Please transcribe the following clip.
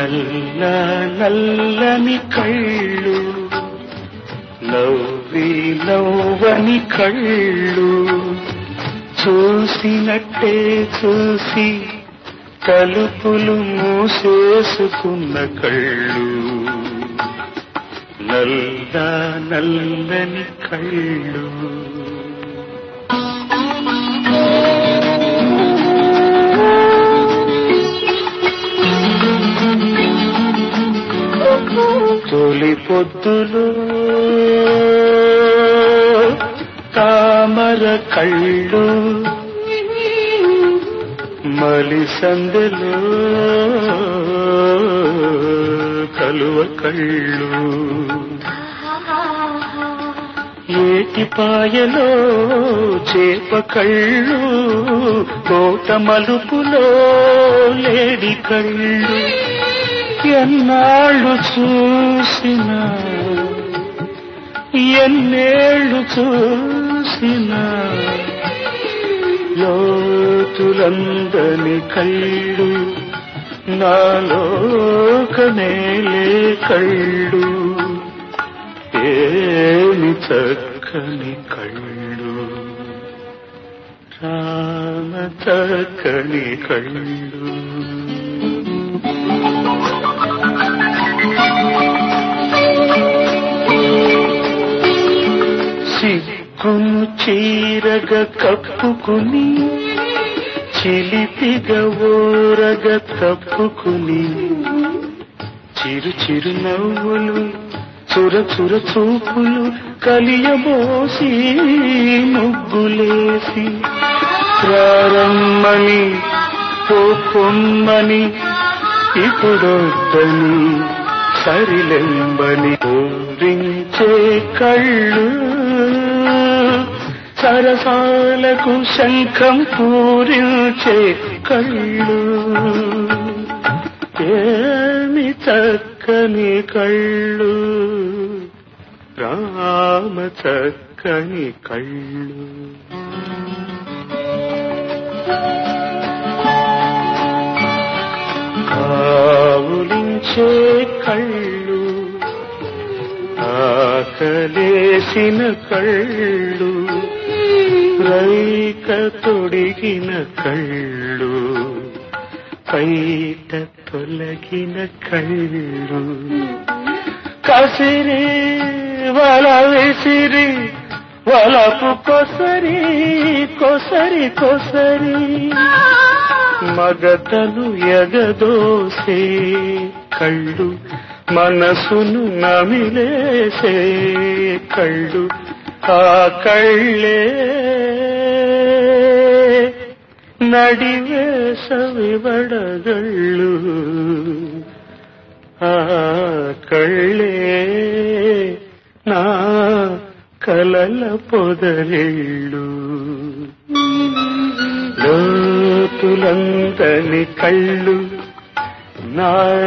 నల్ల నల్లని కళ్ళు నవ్వి నవ్వని కళ్ళు చూసినట్టే చూసి తలుపులు మూసేసుకున్న కళ్ళు నల్ల నల్లని కళ్ళు తొలి పొద్దులో తామర కళ్ళు మలి సందెలో కలువ కళ్ళు ఏటిపాయలో చేప కళ్ళు కోట మలుపులో లేడి కళ్ళు ఎన్నాళ్ళు చూసినా ఎన్నేళ్ళు చూసినా లోతులందని కళ్ళు నాలోకనేలే కళ్ళు ఏమి చక్కని కళ్ళు రామ చక్కని కళ్ళు సిగ్గును చీరగ కప్పుకుని చిలిపిగ ఓరగ తప్పుకుని చిరు చిరు నవ్వులు చుర చుర చూపులు కలియబోసి ముగ్గులేసి ప్రారమ్మని పొమ్మని ఇప్పుడొద్దని సరిలెంబని పూరించే కళ్ళు సరసాలకు శంఖం పూరించే కళ్ళు ఏమి చక్కని కళ్ళు రామ చక్కని కళ్ళు కావులించే కళ్ళు ఆకలేసిన కళ్ళు రైక తొడిగిన కళ్ళు పైట తొలగిన కళ్ళు కసిరి వల విసిరి వలపు కొసరి కొసరి కొసరి మగతను ఎగదోసే కళ్ళు మనసును నమిలేసే కళ్ళు ఆ కళ్ళే నడివేస వివడగళ్ళు ఆ కళ్ళే నా కలల పొదలిళ్ళు లోతులందని కళ్ళు నా